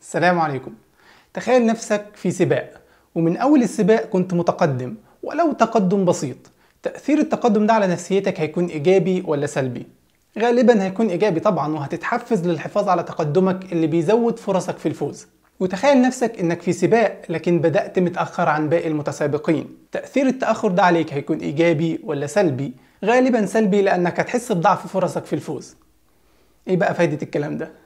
السلام عليكم تخيل نفسك في سباق ومن أول السباق كنت متقدم ولو تقدم بسيط تأثير التقدم ده على نفسيتك هيكون إيجابي ولا سلبي؟ غالبا هيكون إيجابي طبعا وهتتحفز للحفاظ على تقدمك اللي بيزود فرصك في الفوز وتخيل نفسك انك في سباق لكن بدأت متأخر عن باقي المتسابقين تأثير التأخر ده عليك هيكون إيجابي ولا سلبي؟ غالبا سلبي لأنك هتحس بضعف فرصك في الفوز ايه بقى فايدة الكلام ده؟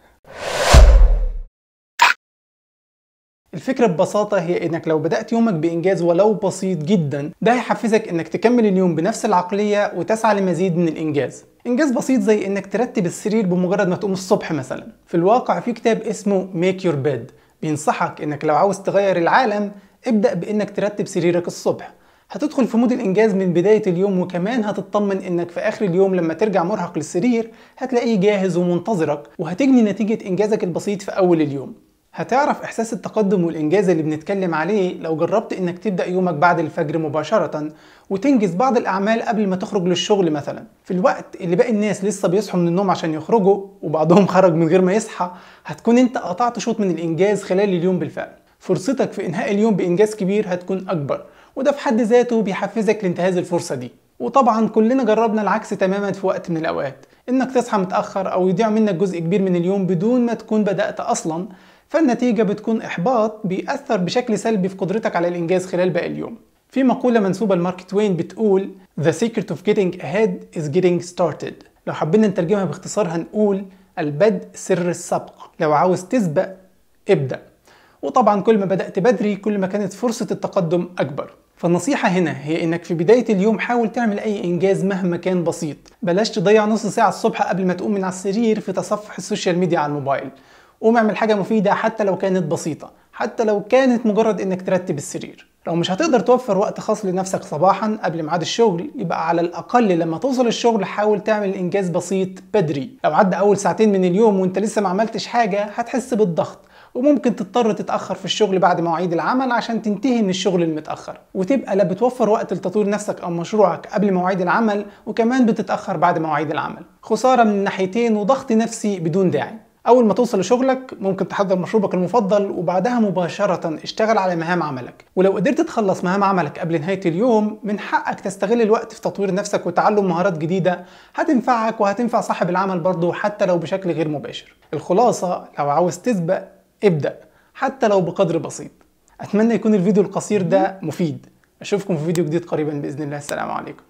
الفكرة ببساطة هي انك لو بدأت يومك بإنجاز ولو بسيط جدا ده هيحفزك انك تكمل اليوم بنفس العقلية وتسعى لمزيد من الإنجاز إنجاز بسيط زي انك ترتب السرير بمجرد ما تقوم الصبح مثلا في الواقع في كتاب اسمه Make Your Bed بينصحك انك لو عاوز تغير العالم ابدأ بانك ترتب سريرك الصبح هتدخل في مود الانجاز من بدايه اليوم وكمان هتطمن انك في اخر اليوم لما ترجع مرهق للسرير هتلاقيه جاهز ومنتظرك وهتجني نتيجه انجازك البسيط في اول اليوم هتعرف احساس التقدم والانجاز اللي بنتكلم عليه لو جربت انك تبدا يومك بعد الفجر مباشره وتنجز بعض الاعمال قبل ما تخرج للشغل مثلا في الوقت اللي باقي الناس لسه بيصحوا من النوم عشان يخرجوا وبعضهم خرج من غير ما يصحى هتكون انت قطعت شوط من الانجاز خلال اليوم بالفعل فرصتك في انهاء اليوم بانجاز كبير هتكون اكبر وده في حد ذاته بيحفزك لانتهاز الفرصه دي وطبعا كلنا جربنا العكس تماما في وقت من الاوقات انك تصحى متاخر او يضيع منك جزء كبير من اليوم بدون ما تكون بدات اصلا فالنتيجة بتكون إحباط بيأثر بشكل سلبي في قدرتك على الإنجاز خلال باقي اليوم في مقولة منسوبة لمارك توين بتقول The secret of getting ahead is getting started لو حبينا نترجمها باختصار هنقول البدء سر السبق لو عاوز تسبق ابدأ وطبعا كل ما بدأت بدري كل ما كانت فرصة التقدم أكبر فالنصيحة هنا هي إنك في بداية اليوم حاول تعمل أي إنجاز مهما كان بسيط بلاش تضيع نص ساعة الصبح قبل ما تقوم من على السرير في تصفح السوشيال ميديا على الموبايل قوم اعمل حاجة مفيدة حتى لو كانت بسيطة حتى لو كانت مجرد انك ترتب السرير لو مش هتقدر توفر وقت خاص لنفسك صباحا قبل ميعاد الشغل يبقى على الاقل لما توصل الشغل حاول تعمل انجاز بسيط بدري لو عدى اول ساعتين من اليوم وانت لسه ما عملتش حاجة هتحس بالضغط وممكن تضطر تتأخر في الشغل بعد مواعيد العمل عشان تنتهي من الشغل المتأخر وتبقى لا بتوفر وقت لتطوير نفسك أو مشروعك قبل مواعيد العمل وكمان بتتأخر بعد مواعيد العمل خسارة من الناحيتين وضغط نفسي بدون داعي اول ما توصل لشغلك ممكن تحضر مشروبك المفضل وبعدها مباشره اشتغل على مهام عملك ولو قدرت تخلص مهام عملك قبل نهايه اليوم من حقك تستغل الوقت في تطوير نفسك وتعلم مهارات جديده هتنفعك وهتنفع صاحب العمل برضه حتى لو بشكل غير مباشر الخلاصه لو عاوز تسبق ابدا حتى لو بقدر بسيط اتمنى يكون الفيديو القصير ده مفيد اشوفكم في فيديو جديد قريبا باذن الله السلام عليكم